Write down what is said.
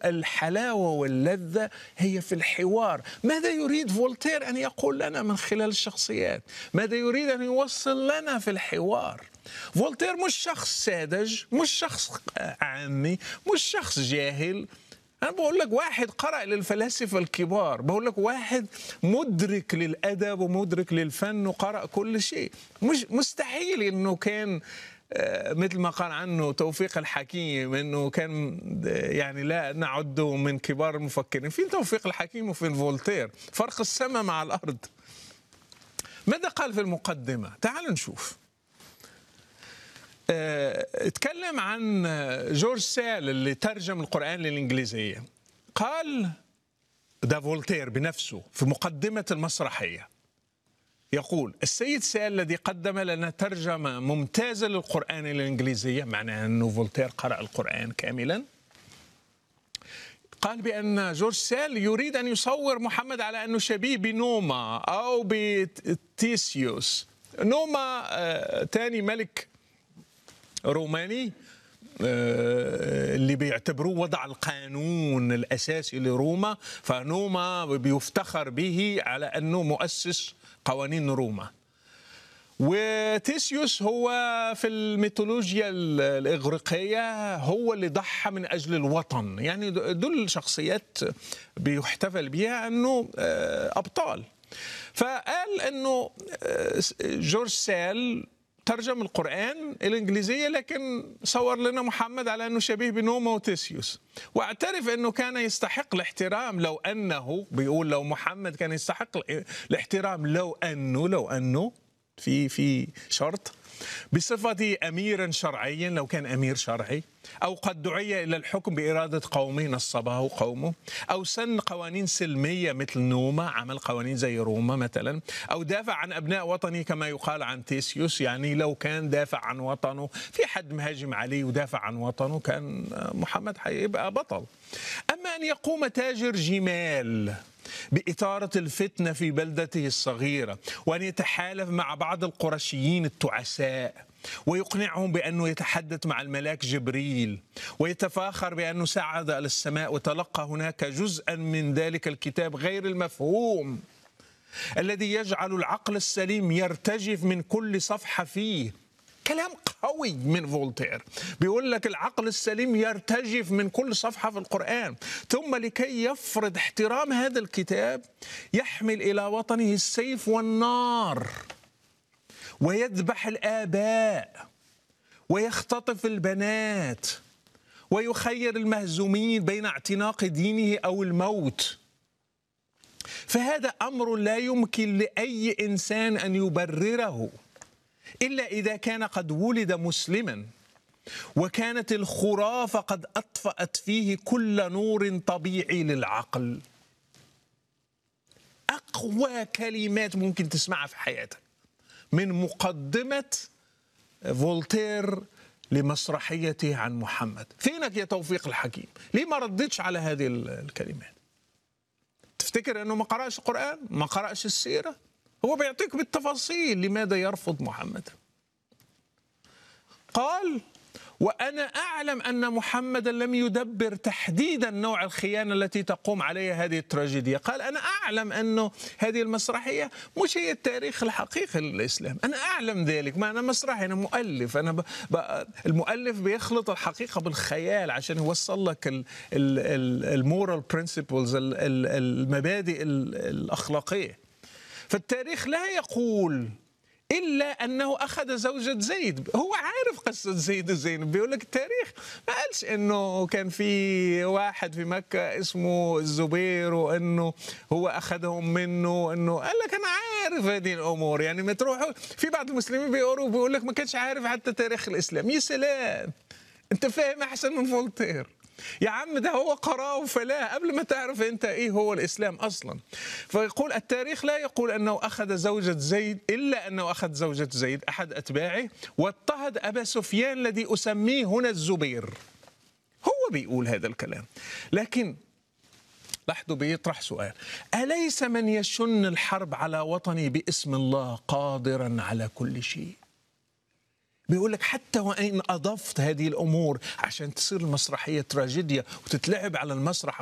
الحلاوة واللذة هي في الحوار ماذا يريد فولتير أن يقول لنا من خلال الشخصيات ماذا يريد أن يوصل لنا في الحوار فولتير مش شخص ساذج مش شخص عامي مش شخص جاهل أنا بقول لك واحد قرأ للفلاسفة الكبار بقول لك واحد مدرك للأدب ومدرك للفن وقرأ كل شيء مش مستحيل إنه كان آه، مثل ما قال عنه توفيق الحكيم انه كان آه، يعني لا نعده من كبار المفكرين فين توفيق الحكيم وفين فولتير فرق السماء مع الارض ماذا قال في المقدمه تعال نشوف آه، اتكلم عن جورج سال اللي ترجم القرآن للإنجليزية قال ده فولتير بنفسه في مقدمة المسرحية يقول السيد سال الذي قدم لنا ترجمة ممتازة للقرآن للإنجليزية معناه أنه فولتير قرأ القرآن كاملا قال بأن جورج سال يريد أن يصور محمد على أنه شبيه بنوما أو بتيسيوس نوما آه، تاني ملك روماني آه، اللي بيعتبروه وضع القانون الاساسي لروما فنوما بيفتخر به على انه مؤسس قوانين روما وتيسيوس هو في الميثولوجيا الإغريقية هو اللي ضحى من أجل الوطن يعني دول شخصيات بيحتفل بها أنه آه، أبطال فقال أنه آه، جورج سال ترجم القرآن الإنجليزية لكن صور لنا محمد على أنه شبيه بنوما وتيسيوس واعترف أنه كان يستحق الاحترام لو أنه بيقول لو محمد كان يستحق الاحترام لو أنه لو أنه في في شرط بصفته اميرا شرعيا لو كان امير شرعي او قد دعي الى الحكم باراده قومه نصبه قومه او سن قوانين سلميه مثل نوما عمل قوانين زي روما مثلا او دافع عن ابناء وطنه كما يقال عن تيسيوس يعني لو كان دافع عن وطنه في حد مهاجم عليه ودافع عن وطنه كان محمد حيبقى بطل اما ان يقوم تاجر جمال بإثارة الفتنة في بلدته الصغيرة وأن يتحالف مع بعض القرشيين التعساء ويقنعهم بأنه يتحدث مع الملاك جبريل ويتفاخر بأنه سعد إلى السماء وتلقى هناك جزءا من ذلك الكتاب غير المفهوم الذي يجعل العقل السليم يرتجف من كل صفحة فيه كلام قوي من فولتير بيقول لك العقل السليم يرتجف من كل صفحة في القرآن ثم لكي يفرض احترام هذا الكتاب يحمل إلى وطنه السيف والنار ويذبح الآباء ويختطف البنات ويخير المهزومين بين اعتناق دينه أو الموت فهذا أمر لا يمكن لأي إنسان أن يبرره الا اذا كان قد ولد مسلما وكانت الخرافه قد اطفات فيه كل نور طبيعي للعقل اقوى كلمات ممكن تسمعها في حياتك من مقدمه فولتير لمسرحيته عن محمد فينك يا توفيق الحكيم ليه ما ردتش على هذه الكلمات تفتكر انه ما قراش القران ما قراش السيره هو بيعطيك بالتفاصيل لماذا يرفض محمد قال وانا اعلم ان محمدا لم يدبر تحديدا نوع الخيانه التي تقوم عليها هذه التراجيديا قال انا اعلم انه هذه المسرحيه مش هي التاريخ الحقيقي للاسلام انا اعلم ذلك ما انا مسرحي انا مؤلف انا ب... ب... المؤلف بيخلط الحقيقه بالخيال عشان يوصل لك المورال برنسبلز المبادئ الاخلاقيه فالتاريخ لا يقول الا انه اخذ زوجة زيد هو عارف قصة زيد وزينب بيقول لك التاريخ ما قالش انه كان في واحد في مكة اسمه الزبير وانه هو اخذهم منه انه قال لك انا عارف هذه الامور يعني ما تروحوا في بعض المسلمين بيقولوا بيقول لك ما كانش عارف حتى تاريخ الاسلام يا سلام انت فاهم احسن من فولتير يا عم ده هو قراه وفلاه قبل ما تعرف انت ايه هو الاسلام اصلا فيقول التاريخ لا يقول انه اخذ زوجة زيد الا انه اخذ زوجة زيد احد اتباعه واضطهد ابا سفيان الذي اسميه هنا الزبير هو بيقول هذا الكلام لكن لاحظوا بيطرح سؤال أليس من يشن الحرب على وطني باسم الله قادرا على كل شيء بيقول لك حتى وان اضفت هذه الامور عشان تصير المسرحيه تراجيديا وتتلعب على المسرح